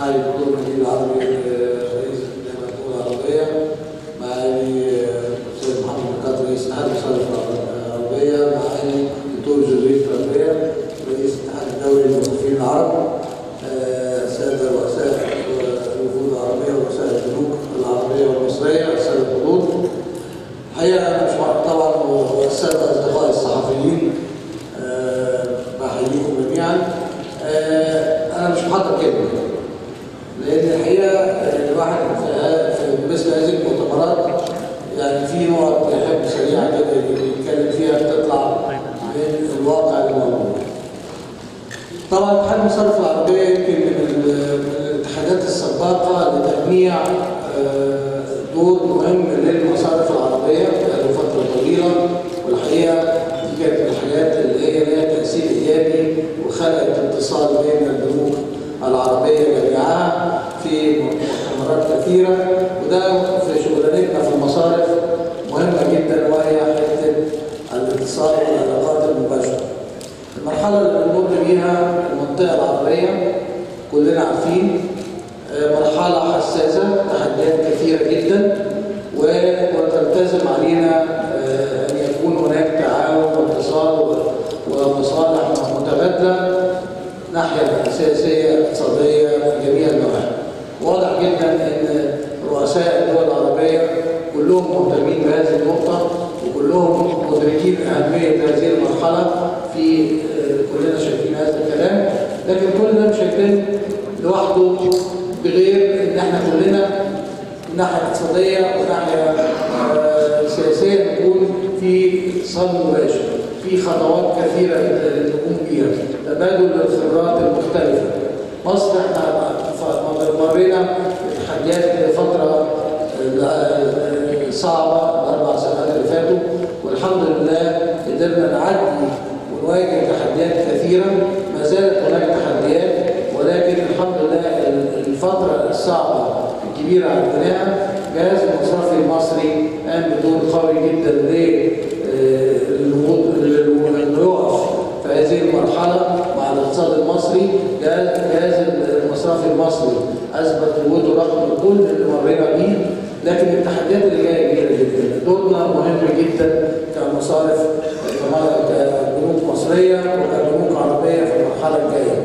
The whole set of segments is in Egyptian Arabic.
معالي الدكتور نبيل العربي رئيس الجامعه الدول العربيه معالي الاستاذ محمد بركات رئيس اتحاد المصارف العربيه معالي الدكتور جوزيف ربيع رئيس الاتحاد الدولي للموظفين العرب الساده رؤساء الوفود العربيه ورؤساء البنوك العربيه والمصريه الساده الحضور الحقيقه انا مش مع- طبعا والساده اصدقائي الصحفيين آه، بحييكم جميعا آه، انا مش محضر كلمه لان الحقيقه آه، الواحد في- في مثل هذه المؤتمرات يعني في نقط يحب سريعه كده يتكلم فيها تطلع من الواقع الموجود. طبعا اتحاد المصارف العربيه يمكن من ال- من الاتحادات السباقه لتجميع آه، دور مهم للمصارف العربيه بقاله فتره طويله والحقيقه دي كانت من الحاجات اللي هي لها تاثير ايجابي وخلقت اتصال بين البنوك العربيه جميعها في مؤتمرات كثيره وده في شغلانتنا في المصارف مهمه جدا وهي حته الاتصال والعلاقات المباشره. المرحلة اللي بنمر بيها المنطقة العربية كلنا عارفين آه، مرحلة حساسة تحديات كثيرة جدا و- وتلتزم علينا آه، أن يكون هناك تعاون واتصال و- ومصالح متبادلة ناحية سياسية اقتصادية في جميع النواحي. واضح جدا أن رؤساء الدول العربية كلهم مهتمين بهذه النقطة وكلهم مدركين أهمية هذه المرحلة في آه، كلنا شايفين هذا الكلام لكن كل ده مش هيتم لوحده بغير ان احنا كلنا من ناحيه اقتصاديه وناحيه آه، سياسيه نكون في اتصال مباشر في خطوات كثيره نقوم بيها تبادل الخبرات المختلفه مصر احنا ف- مرينا بتحديات فتره آه، صعبه الاربع سنوات اللي فاتوا والحمد لله قدرنا نعدي ونواجه تحديات كثيرة ما زالت هناك تحديات ولكن الحمد لله الفترة الصعبة الكبيرة عندنا جهاز المصرفي المصري قام بدور قوي جدا للوضوء انه يقف في هذه المرحلة مع الاقتصاد المصري جهاز جهاز المصرفي المصري اثبت وجوده رغم كل اللي مرينا بيه لكن التحديات اللي جايه كبيره جدا دورنا مهم جدا كمصارف كما- كبنوك مصريه وكبنوك عربيه في المرحله الجايه.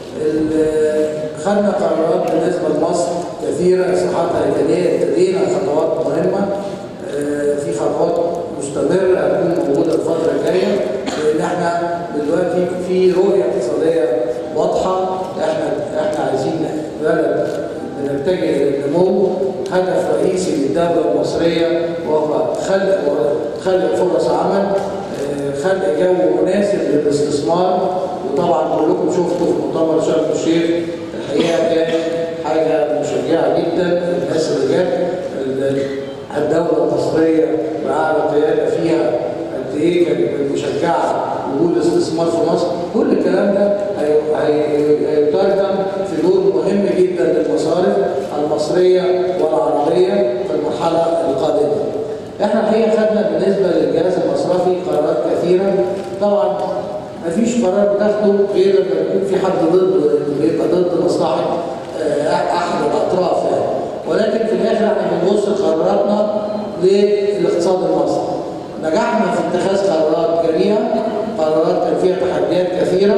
ال- خدنا قرارات بالنسبه لمصر كثيره اصلاحات هيكليه ابتدينا خطوات مهمه آه، في خطوات مستمره هتكون موجوده الفتره الجايه لان احنا دلوقتي في رؤيه اقتصاديه واضحه احنا احنا عايزين بلد بنتجه للنمو هدف رئيسي للدوله المصريه وهو خلق خلق فرص عمل آه، خلق جو مناسب للاستثمار وطبعا كلكم شفتوا في مؤتمر شرم الشيخ الحقيقه كان حاجه مشجعه جدا الناس اللي جت ال- الدوله المصريه باعلى قياده فيها قد ايه كانت مشجعه وجود استثمار في مصر كل الكلام ده هي- هي- هيترجم في دور مهم جدا للمصارف المصريه والعربيه في المرحله القادمه. احنا الحقيقه خدنا بالنسبه للجهاز المصرفي قرارات كثيره طبعا مفيش قرار بتاخده غير لما يكون في حد ضد بيبقى ضد مصلحه آه، احد الاطراف يعني ولكن في الاخر احنا بنبص قراراتنا للاقتصاد المصري. نجحنا في اتخاذ قرارات جميعا قرارات كان فيها تحديات كثيره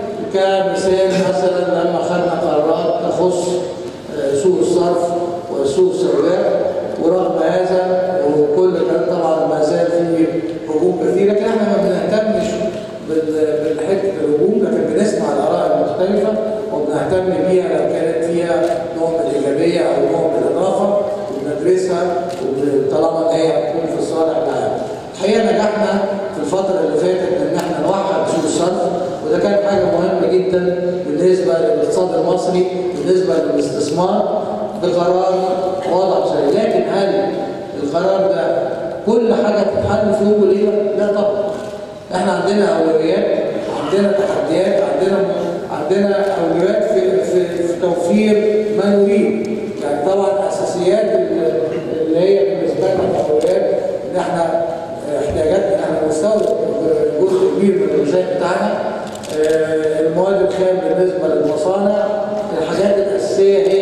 كمثال مثلا لما خدنا قرارات تخص آه، سوق الصرف وسوق السوداء ورغم هذا وكل ده طبعا ما زال فيه هجوم كثير لكن احنا ما بنهتمش بال- بالحته الهجوم لكن بنسمع الاراء المختلفه وبنهتم بيها لو كانت فيها نوع من الايجابيه او نوع من الاضافه وبندرسها وب- طالما ان هي هتكون في الصالح العام. الحقيقه نجحنا في الفتره اللي فاتت ان احنا نوحد سوق الصرف وده كان حاجه مهمه جدا بالنسبه للاقتصاد المصري بالنسبه للاستثمار بقرار واضح زي لكن هل القرار ده كل حاجه تتحل في يوم وليله؟ لا طبعا. احنا عندنا اولويات عندنا تحديات عندنا عندنا اولويات في في, في توفير ما نريد يعني طبعا اساسيات ال- اللي هي بالنسبه لنا الاولويات ان احنا احتياجاتنا احنا بنستورد جزء كبير من الغذاء بتاعنا آه، المواد الخام بالنسبه للمصانع الحاجات الاساسيه هي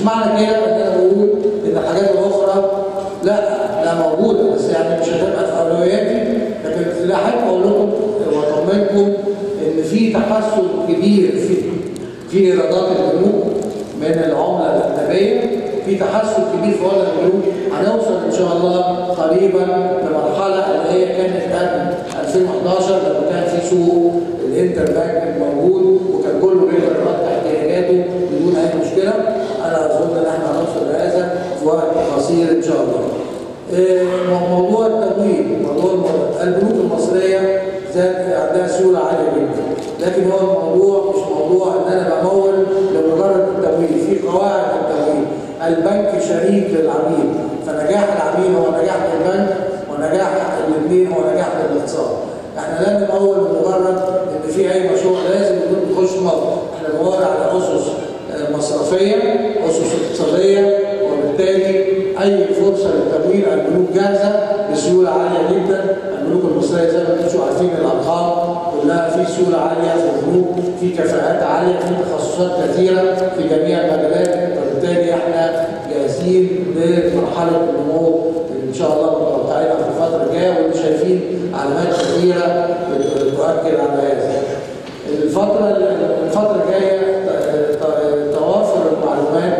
مش معنى كده ان انا بقول ان الحاجات الاخرى لا لا موجوده بس يعني مش هتبقى في اولوياتي لكن اللي احب اقول لكم واطمنكم ان في تحسن كبير في في ايرادات البنوك من العمله الاجنبيه في تحسن كبير في وضع البنوك هنوصل ان شاء الله قريبا لمرحله اللي هي كانت قبل 2011 لما كان في سوق الانتر بانك موجود وكان كله بيقدر يغطي احتياجاته بدون اي مشكله انا اظن ان احنا هنوصل لهذا في وقت قصير ان شاء الله. إيه، موضوع التمويل موضوع البنوك المصريه ذات عندها سيوله عاليه جدا لكن هو الموضوع مش موضوع ان انا بمول لمجرد التمويل في قواعد التمويل البنك شريك للعميل فنجاح العميل هو نجاح للبنك ونجاح الاثنين هو نجاح للاقتصاد احنا لا نمول لمجرد ان في اي مشروع لازم يكون بيخش مصر احنا بندور على اسس آه، مصرفيه اسس اقتصاديه وبالتالي اي فرصه للتمويل البنوك جاهزه بسيوله عاليه جدا البنوك المصريه زي ما انتم عارفين الارقام كلها في سيوله عاليه في البنوك في كفاءات عاليه في تخصصات كثيره في جميع المجالات وبالتالي احنا جاهزين لمرحله النمو ان شاء الله متوقعينها في الفتره الجايه واللي شايفين علامات كثيره تؤكد على هذا. الفتره الفتره الجايه ت- ت- توافر المعلومات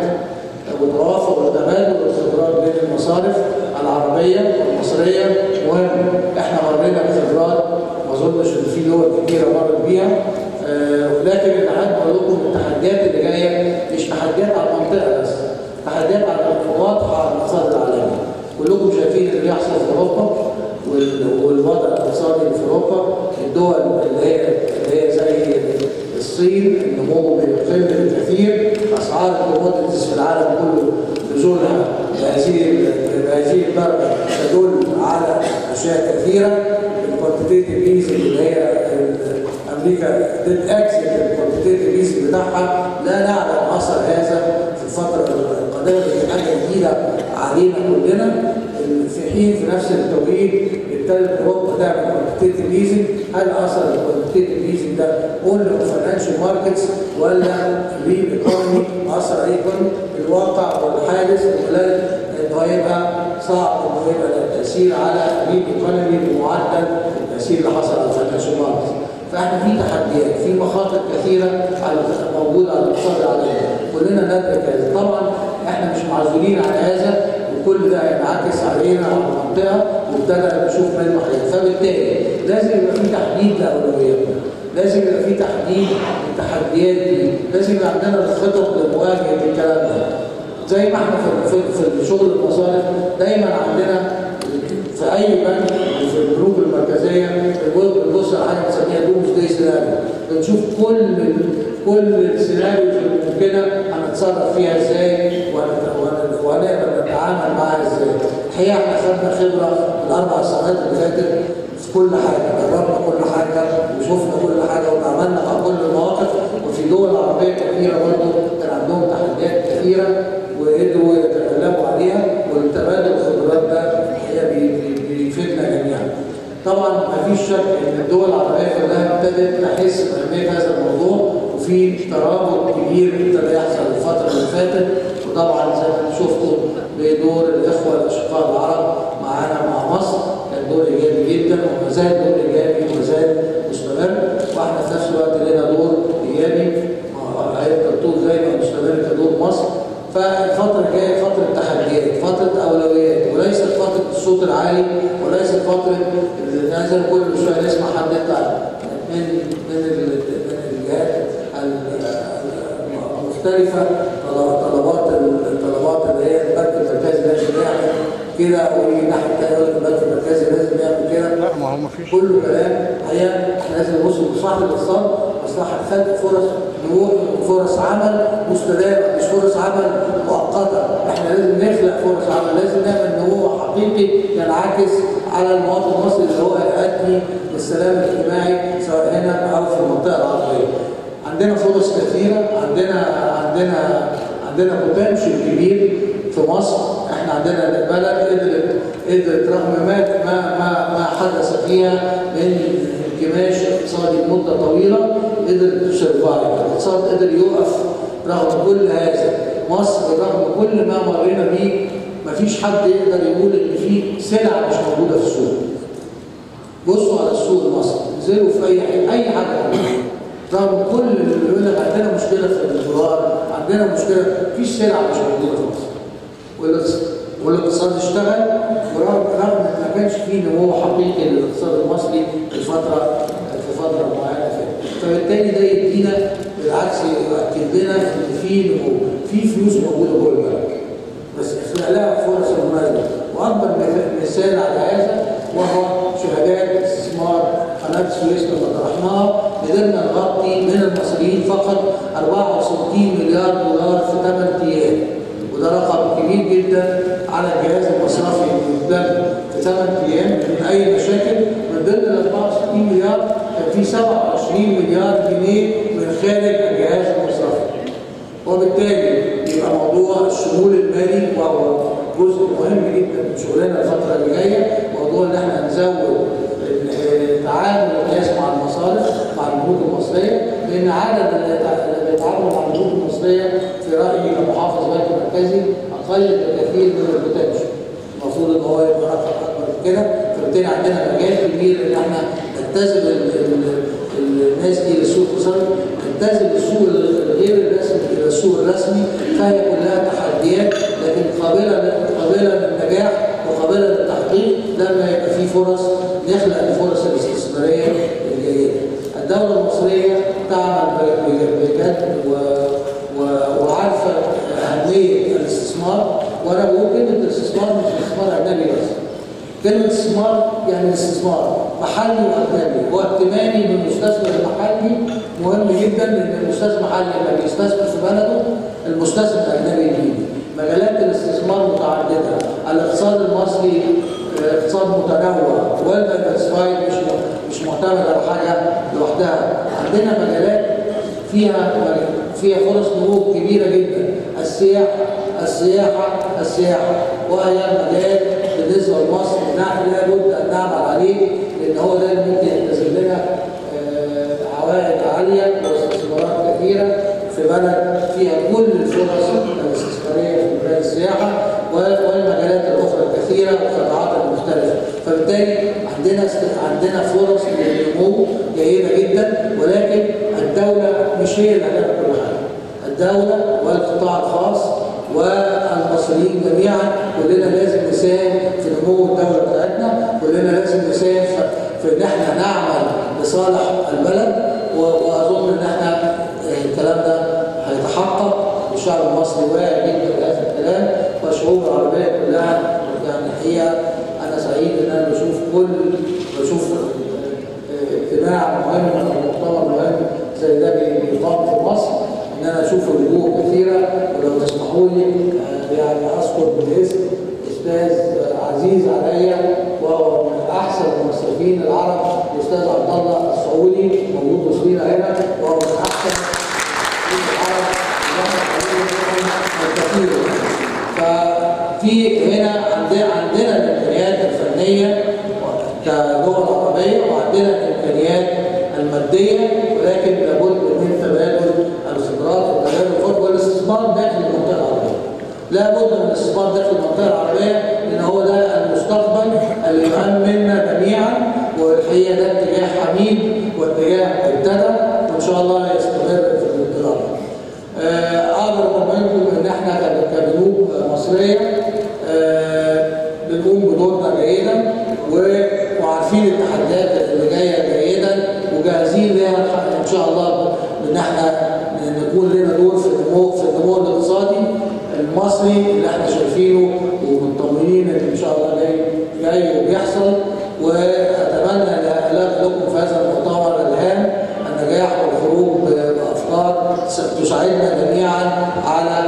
وتوافر وتبادل الخبرات بين المصارف العربيه والمصريه مهم احنا مرينا بخبرات ما اظنش ان في دول كتيره مرت بيها آه، ولكن اللي عايز اقول لكم التحديات اللي جايه مش تحديات على المنطقه بس تحديات على واضحه على الاقتصاد العالمي كلكم شايفين اللي بيحصل في اوروبا وال- والوضع الاقتصادي اللي في اوروبا الدول اللي هي اللي هي زي الصين النمو بيقل بكثير اسعار الكوموديتيز في العالم كله نزولها بهذه بهذه الدرجه تدل على اشياء كثيره الكوانتيتيف ايزي اللي هي ال- امريكا ديد اكسل الكوانتيتيف ايزي بتاعها لا نعلم اثر هذا في الفتره القادمه دي حاجه جديده علينا كلنا في حين في نفس التوقيت ابتدت اوروبا تعمل كوانتيتيف ايزنج هل اثر الكوانتيتيف ايزنج ده اونلي فاينانشال ماركتس ولا ريل ايكونومي اثر على الايكونومي الواقع والحادث خلال انه هيبقى صعب انه يبقى له تاثير على ريل ايكونومي بمعدل التاثير اللي حصل على الفاينانشال ماركتس فاحنا في تحديات في مخاطر كثيره على موجوده على الاقتصاد العالمي كلنا ندرك هذا طبعا احنا مش معزولين عن هذا وكل ده هينعكس علينا وعلى المنطقه وابتدى نشوف منه حاجات فبالتالي لازم يبقى في تحديد لاولوياتنا لازم يبقى في تحديد التحديات دي لازم يبقى عندنا الخطط لمواجهه الكلام ده زي ما احنا في في, في شغل المصالح دايما عندنا في اي بنك وفي البنوك المركزيه بنبص على حاجه بنسميها دومز داي سيناريو بنشوف كل كل السيناريوز الممكنه هنتصرف فيها ازاي وهن- وهن- وهنقدر نتعامل معاها ازاي. الحقيقه احنا خدنا خبره الاربع سنوات اللي فاتت في كل حاجه، جربنا كل حاجه وشفنا كل حاجه وتعاملنا مع كل المواقف وفي دول عربيه كثيره برضه كان عندهم تحديات كثيره وقدروا يتغلبوا عليها والتبادل الخبرات ده الحقيقه بي- بي- بيفيدنا جميعا. طبعا ما فيش شك ان الدول العربيه كلها ابتدت تحس باهميه هذا الموضوع وفي ترابط كبير ابتدى يحصل الفتره اللي فاتت وطبعا زي ما انتم شفتوا بدور الاخوه الاشقاء العرب معانا مع مصر كان دور ايجابي جدا وما زال دور ايجابي وما زال مستمر واحنا في نفس الوقت لنا دور ايجابي مع- هيفضل طول زي ما مستمر كدور مصر فالفترة الجاية فترة تحديات، فترة أولويات، وليست فترة الصوت العالي، وليست فترة اللي نازل كل شوية نسمع حد يطلع من من ال- من الجهات ال- المختلفة طلب- طلبات الطلبات اللي هي البنك المركزي لازم يعمل كده ويجي الناحية التانية يقول البنك المركزي لازم يعمل كده لا ما هو ما فيش كله كلام حقيقه احنا لازم نبص لمصلحه الاقتصاد مصلحه خلق فرص نمو فرص عمل مستدامه مش فرص عمل مؤقته احنا لازم نخلق فرص عمل لازم نعمل نمو حقيقي ينعكس على المواطن المصري اللي هو يؤدي للسلام الاجتماعي سواء هنا او في المنطقه العربيه. عندنا فرص كثيره عندنا عندنا عندنا بوتنشال كبير في مصر احنا عندنا بلد قدرت قدرت رغم ما ما ما, ما حدث فيها من انكماش اقتصادي لمده طويله قدرت تسرفايف الاقتصاد قدر يقف رغم كل هذا مصر رغم كل ما مرينا بيه مفيش حد يقدر يقول ان في سلع مش موجوده في السوق بصوا على السوق المصري انزلوا في اي حاجه اي حاجه رغم كل اللي بيقول لك عندنا مشكله في الدولار عندنا مشكله مفيش سلع مش موجوده في مصر والاقتصاد- والاقتصاد اشتغل ورغم رغم ان ما كانش فيه نمو حقيقي للاقتصاد المصري في الفتره في فتره معينه فاتت فبالتالي ده يدينا بالعكس يؤكد لنا ان في نمو في فلوس موجوده جوه البلد بس اخلاق لها فرص مناسبه واكبر مث- مثال على هذا وهو شهادات استثمار قناه السويس لما طرحناها قدرنا نغطي من المصريين فقط 64 مليار دولار في 8 ايام وده رقم كبير جدا على الجهاز المصرفي قدام في 8 ايام من اي مشاكل من ضمن ال 64 مليار كان في 27 مليار جنيه من خارج الجهاز المصرفي وبالتالي يبقى موضوع الشمول المالي وهو جزء مهم جدا من شغلنا الفتره اللي جايه موضوع ان احنا نزود التعامل الناس مع المصارف مع البنوك المصريه لان عدد اللي يتع- اللي بيتعاملوا مع البنوك المصريه في رايي كمحافظ بنك مركزي اقل بكثير من البوتنشال المفروض ان هو يبقى رقم اكبر من كده فبالتالي عندنا مجال كبير ان احنا نجتذب ال- ال- الناس دي للسوق المصري نجتذب السوق الغير الرسمي الى السوق الرسمي فهي كلها تحديات لكن قابله قابله للنجاح وقابله للتحقيق لما يبقى في فرص نخلق الفرص الاستثماريه الجيده. الدوله المصريه تعمل ب- ب- بجد و- و- وعارفه اهميه الاستثمار وانا بقول كلمه الاستثمار مش استثمار اجنبي بس. كلمة استثمار يعني استثمار محلي وأجنبي وائتماني بالمستثمر المحلي مهم جدا لأن المستثمر المحلي لما بيستثمر في بلده المستثمر الأجنبي بيجي مجالات الاستثمار متعددة الاقتصاد المصري آه، اقتصاد متنوع والدايفرسفايد مش مش معتمد على حاجة لوحدها عندنا مجالات فيها فيها فرص نمو كبيرة جدا السياحة السياحة السياحة وهي مجال بالنسبة لمصر نحن لابد أن نعمل عليه لأن هو ده اللي ممكن يكتسب لنا آه، عوائد عالية واستثمارات كثيرة في بلد فيها كل الفرص الاستثمارية في مجال السياحة و- والمجالات الأخرى الكثيرة والقطاعات المختلفة فبالتالي عندنا است- عندنا فرص للنمو جيدة جدا ولكن الدولة مش هي اللي هتعمل كل حاجة الدولة والقطاع الخاص والمصريين جميعا كلنا لازم نساهم في نمو الدولة بتاعتنا كلنا لازم نساهم في- في ان احنا نعمل لصالح البلد و- واظن ان احنا آه، الكلام ده هيتحقق والشعب المصري واعي جدا بهذا الكلام والشعوب العربية كلها يعني هي انا سعيد ان انا بشوف كل بشوف آه، اجتماع مهم او مؤتمر مهم زي ده بيقام في مصر ان انا اشوف وجوه كثيره ولو تسمحوا لي آه، يعني اذكر بالاسم استاذ آه، عزيز عليا وهو من احسن المصرفين العرب الاستاذ عبد الله السعودي موجود وسطينا هنا وهو من احسن المصرفين العرب الكثير ففي هنا عندنا عندنا الامكانيات الفنيه كدول عربيه وعندنا الامكانيات الماديه ولكن لابد من تبادل الخبرات وتبادل الخبرات والاستثمار داخل المنطقه العربيه. لابد من الاستثمار داخل المنطقه العربيه لان هو ده المستقبل اللي يؤمننا جميعا والحقيقه ده اتجاه حميد واتجاه ابتدى وان شاء الله يستمر في الانطلاق. آه، اقدر اطمنكم ان احنا ك- كبنوك مصريه آه، بنقوم بدورنا جيدا و- وعارفين التحديات اللي جايه جيدا وجاهزين لها ان شاء الله ان احنا نكون لنا دور في النمو في النمو الاقتصادي المصري اللي احنا شايفينه ومطمنين ان ان شاء الله جاي جاي وبيحصل واتمنى ان لكم في هذا المؤتمر الهام النجاح والخروج بافكار تساعدنا جميعا على